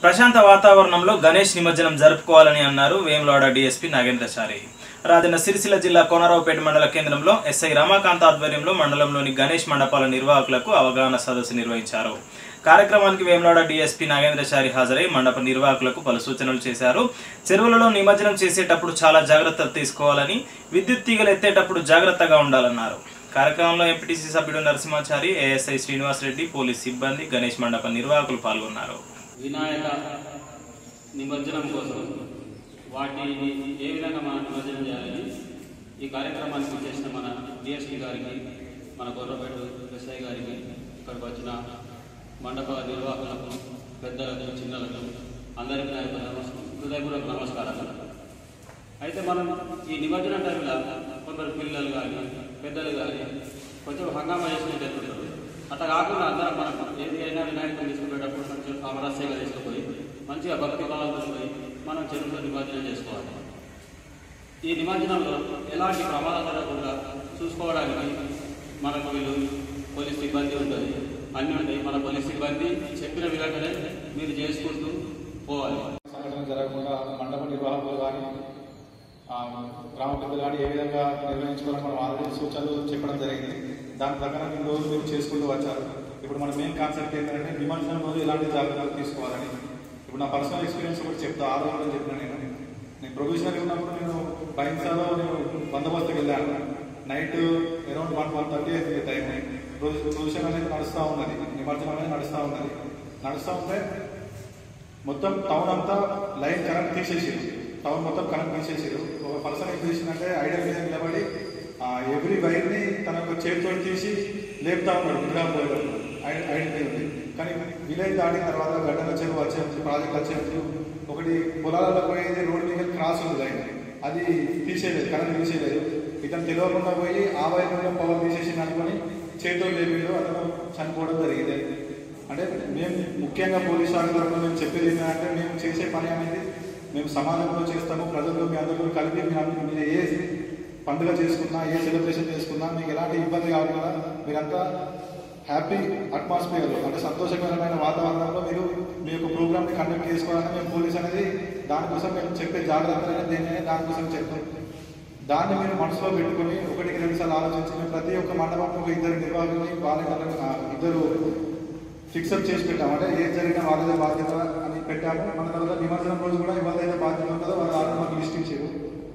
ప్రశాంత వాతావరణంలో గణేష్ నిమజ్జనం జరుపుకోవాలని అన్నారు వేములవాడ డీఎస్పీ నాగేంద్రచారి రాజన్న సిరిసిల్ల జిల్లా కోనరావుపేట మండల కేంద్రంలో ఎస్ఐ రమాకాంత్ ఆధ్వర్యంలో మండలంలోని గణేష్ మండపాల నిర్వాహకులకు అవగాహన సదస్సు నిర్వహించారు కార్యక్రమానికి వేములవాడ డీఎస్పీ నాగేంద్రచారి హాజరై మండప నిర్వాహకులకు పలు సూచనలు చేశారు చెరువులలో నిమజ్జనం చేసేటప్పుడు చాలా జాగ్రత్తలు తీసుకోవాలని విద్యుత్ తీగలు ఎత్తేటప్పుడు జాగ్రత్తగా ఉండాలన్నారు కార్యక్రమంలో ఎంపీటీసీ సభ్యుడు నరసింహాచారి ఏఎస్ఐ శ్రీనివాస్ రెడ్డి పోలీస్ సిబ్బంది గణేష్ మండప నిర్వాహకులు పాల్గొన్నారు వినాయక నిమజ్జనం కోసం వాటిని ఏ విధంగా మనం నిమజ్జనం చేయాలని ఈ కార్యక్రమానికి చేసిన మన డిఎస్పీ గారికి మన గొర్రపేట ఎస్ఐ గారికి ఇక్కడికి వచ్చిన మండప నిర్వాహకులకు పెద్దలకు చిన్నలకు అందరికీ నా యొక్క నమస్- హృదయపూర్వక నమస్కారాలు అయితే మనం ఈ నిమజ్జనం టైంలో కొందరు పిల్లలు కానీ పెద్దలు కానీ కొంచెం హంగామా చేసుకుంటూ వెళ్తుంటారు అట్లా కాకుండా అందరం మనం ఏది అయినా వినాయకుని తీసుకుపోయేటప్పుడు కొంచెం సామరస్యంగా తీసుకుపోయి మంచిగా భక్తి భావంతో పోయి మనం చెరువులో నిమజ్జనం చేసుకోవాలి ఈ నిమజ్జనంలో ఎలాంటి ప్రమాదాలు జరగకుండా చూసుకోవడానికి మనకు వీళ్ళు పోలీస్ సిబ్బంది ఉంటుంది అన్నీ ఉంటాయి మన పోలీస్ సిబ్బంది చెప్పిన విధంగానే మీరు చేసుకుంటూ పోవాలి సంఘటన జరగకుండా మండప నిర్వాహకులు కానీ ఆ, గ్రామ పెద్దలు కానీ ఏ విధంగా నిర్వహించుకోవాలని మనం ఆల్రెడీ సూచనలు చెప్పడం జరిగింది దాని ప్రకారం ఈ రోజు మీరు చేసుకుంటూ వచ్చారు ఇప్పుడు మన మెయిన్ కాన్సెప్ట్ ఏంటంటే నిమజ్జనం రోజు ఎలాంటి జాగ్రత్తలు తీసుకోవాలని ఇప్పుడు నా పర్సనల్ ఎక్స్పీరియన్స్ కూడా చెప్తా ఆ రోజు కూడా చెప్పిన నేను నేను ప్రొఫెషనల్ ఉన్నప్పుడు నేను బైన్సాలో నేను బందోబస్తుకి వెళ్ళాను night around one one thirty అవుతుంది టైం రోజు ప్రొఫెషన్ అనేది నడుస్తూ ఉన్నది నిమజ్జనం అనేది నడుస్తూ ఉన్నది నడుస్తూ ఉంటే మొత్తం టౌన్ అంతా లైన్ కరెంట్ తీసేసారు టౌన్ మొత్తం కరెంట్ తీసేసారు ఒక పర్సన్ ఏం చేసిందంటే ఐడల్ మీద నిలబడి ఎవ్రీ వైర్ని తన యొక్క చేతితో తీసి లేపుతా ఉన్నాడు విగ్రహం పోయేటప్పుడు ఐడల్ మీద ఉంది కానీ విలేజ్ దాటిన తర్వాత గడ్డల చెరువు వచ్చే ప్రాజెక్ట్ వచ్చే ఒకటి పొలాలలో పోయేది రోడ్ మీద క్రాస్ ఉంది లైన్ అది తీసేయలేదు కరెంట్ తీసేయలేదు ఇతను తెలియకుండా పోయి ఆ వైపు నుండి పవర్ తీసేసి అనుకొని చేతితో లేపాడు అతను చనిపోవడం జరిగింది అంటే మేము ముఖ్యంగా పోలీసు వారి తరఫున మేము చెప్పేది ఏంటంటే మేము చేసే పని అనేది మేము సమాజంలో చేస్తాము ప్రజల్లో మీ అందరూ కలిపి మీరు అన్ని- మీరు ఏ పండుగ చేసుకున్నా ఏ సెలబ్రేషన్ చేసుకున్నా మీకు ఎలాంటి ఇబ్బంది కాకుండా మీరంతా హ్యాపీ అట్మాస్ఫియర్లో అంటే సంతోషకరమైన వాతావరణంలో మీరు మీ యొక్క ప్రోగ్రామ్ని కండక్ట్ చేసుకోవాలని మేము పోలీస్ అనేది దానికోసం మేము చెప్పే జాగ్రత్తలు అనేది దేని దానికోసం చెప్తాం దాన్ని మీరు మనసులో పెట్టుకొని ఒకటికి రెండు సార్లు ఆలోచించి మేము ప్రతి ఒక్క మండపం ఒక ఇద్దరు నిర్వాహకుల్ని వాలంటీర్లను ఆ, ఇద్దరు ఫిక్సప్ చేసి పెట్టాము అంటే ఏది జరిగినా వాళ్ళదే బాధ్యత అని పెట్టాము మన తర్వాత నిమజ్జనం రోజు కూడా ఎవరిదైతే బాధ్యత ఉంటుందో వాళ్ళు ఆల్రెడీ మాకు లిస్ట్ ఇచ్చారు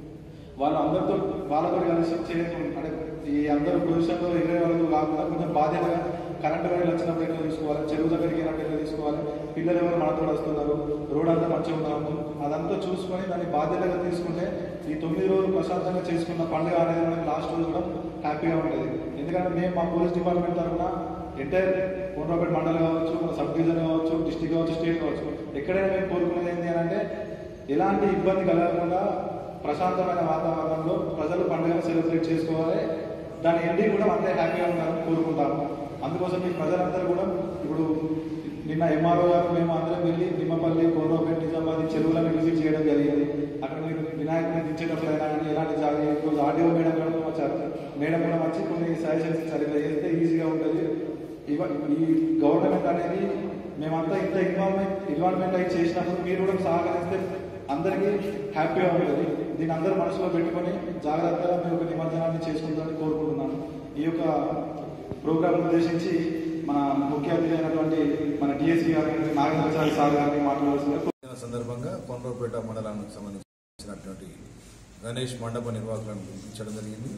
వాళ్ళు అందరితో వాళ్ళతో కలిసి చేయకుండా అంటే ఈ అందరూ పొజిషన్లో ఇరవై వాళ్ళతో కాకుండా కొంచెం బాధ్యతగా కరెంటు వైర్లు వచ్చినప్పుడు ఎట్లా తీసుకోవాలి చెరువు దగ్గరికి వెళ్ళినప్పుడు ఎట్లా తీసుకోవాలి పిల్లలు ఎవరు మనతో వస్తున్నారు రోడ్ అంతా మంచిగా ఉన్నాము అదంతా చూసుకొని దాన్ని బాధ్యతగా తీసుకుంటే ఈ తొమ్మిది రోజులు ప్రశాంతంగా చేసుకున్న పండుగ అనేది మనకి లాస్ట్ రోజు కూడా హ్యాపీగా ఉంటుంది ఎందుకంటే మేము మా పోలీస్ డిపార్ట్మెంట్ తరఫున ఎంటైర్ కోనరాపేట మండలం కావచ్చు మన సబ్ డివిజన్ కావచ్చు డిస్టిక్ కావచ్చు స్టేట్ కావచ్చు ఎక్కడైనా మేము కోరుకునేది ఏంటి అని అంటే ఎలాంటి ఇబ్బంది కలగకుండా ప్రశాంతమైన వాతావరణంలో ప్రజలు పండుగను సెలబ్రేట్ చేసుకోవాలి దాని ఎండింగ్ కూడా అంతే హ్యాపీగా ఉండాలని కోరుకుంటాము అందుకోసం ఈ ప్రజలందరూ కూడా ఇప్పుడు నిన్న ఎంఆర్ఓ గారు మేము అందరం వెళ్ళి నిమ్మపల్లి కోనరాపేట నిజామాబాద్ ఈ చెరువులను విజిట్ చేయడం జరిగింది అక్కడ మీరు వినాయకుడిని దించేటప్పుడు అయినా కానీ ఎలాంటి జాగ్రత్త ఈరోజు ఆర్డీఓ మేడం కూడా వచ్చారు మేడం కూడా వచ్చి కొన్ని సజెషన్స్ ఇచ్చారు ఇలా చేస్తే ఈజీగా ఉంటుంది ఇవ ఈ గవర్నమెంట్ అనేది మేమంతా ఇంత ఇన్వాల్వ్మెంట్ ఇన్వాల్వ్మెంట్ అయి చేసినప్పుడు మీరు కూడా సహకరిస్తే అందరికీ హ్యాపీగా ఉంటుంది దీన్ని అందరూ మనసులో పెట్టుకొని జాగ్రత్తగా మీరు ఒక నిమజ్జనాన్ని చేసుకుంటారని కోరుకుంటున్నాను ఈ యొక్క ప్రోగ్రామ్ ఉద్దేశించి మన ముఖ్య అతిథి అయినటువంటి మన డిఎస్సీ గారిని నాగేంద్రచారి సార్ గారిని మాట్లాడాల్సిందిగా దిన సందర్భంగా కొండ్రపేట మండలానికి సంబంధించినటువంటి గణేష్ మండప నిర్వాహకులను పిలిపించడం జరిగింది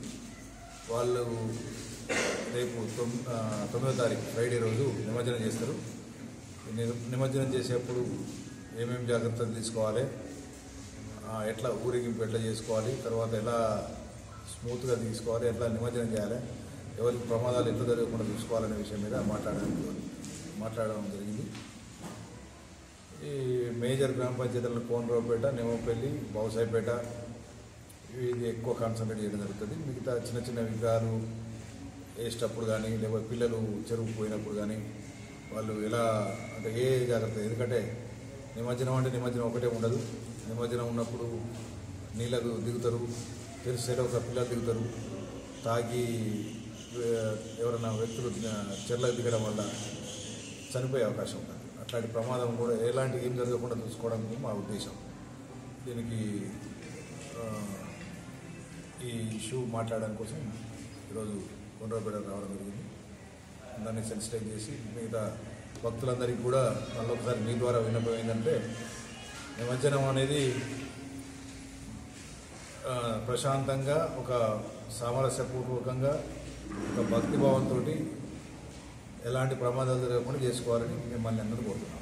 వాళ్ళు రేపు తొమ్ ఆ, తొమ్మిదో తారీఖు ఫ్రైడే రోజు నిమజ్జనం చేస్తారు ఈ ని- నిమజ్జనం చేసేప్పుడు ఏమేమి జాగ్రత్తలు తీసుకోవాలి ఆ, ఎట్లా ఊరేగింపు ఎట్లా చేసుకోవాలి తర్వాత ఎలా స్మూత్గా తీసుకోవాలి ఎట్లా నిమజ్జనం చేయాలి ఎవరికి ప్రమాదాలు ఎట్లా జరగకుండా చూసుకోవాలనే విషయం మీద మాట్లాడడం మాట్లాడడం జరిగింది ఈ మేజర్ గ్రామ పంచాయతీలలో కోనరావుపేట నిమ్మపల్లి బౌసాయిపేట ఇది ఎక్కువ కాన్సన్ట్రేట్ చేయడం జరుగుతుంది మిగతా చిన్న చిన్న విగ్రహాలు వేసేటప్పుడు కానీ లేకపోతే పిల్లలు చెరువు పోయినప్పుడు కానీ వాళ్ళు ఎలా అంటే ఏ జాగ్రత్త ఎందుకంటే నిమజ్జనం అంటే నిమజ్జనం ఒకటే ఉండదు నిమజ్జనం ఉన్నప్పుడు నీళ్ళకు దిగుతారు తెలిసేలో ఒక పిల్లలు దిగుతారు తాగి ఆ, ఎవరైనా వ్యక్తులు చెర్లకు దిగడం వల్ల చనిపోయే అవకాశం ఉంటుంది అట్లాంటి ప్రమాదం కూడా ఎలాంటి ఏం జరగకుండా చూసుకోవడానికి మా ఉద్దేశం దీనికి ఆ, ఈ ఇష్యూ మాట్లాడడం కోసం ఈరోజు కొండ్రపేట రావడం జరిగింది దాన్ని సెన్సిటైజ్ చేసి మిగతా భక్తులందరికీ కూడా మళ్ళొకసారి మీ ద్వారా విన్నపం ఏంటంటే నిమజ్జనం అనేది ఆ, ప్రశాంతంగా ఒక సామరస్యపూర్వకంగా ఒక భక్తిభావంతో ఎలాంటి ప్రమాదాలు జరగకుండా చేసుకోవాలని మిమ్మల్ని అందరూ కోరుతున్నాం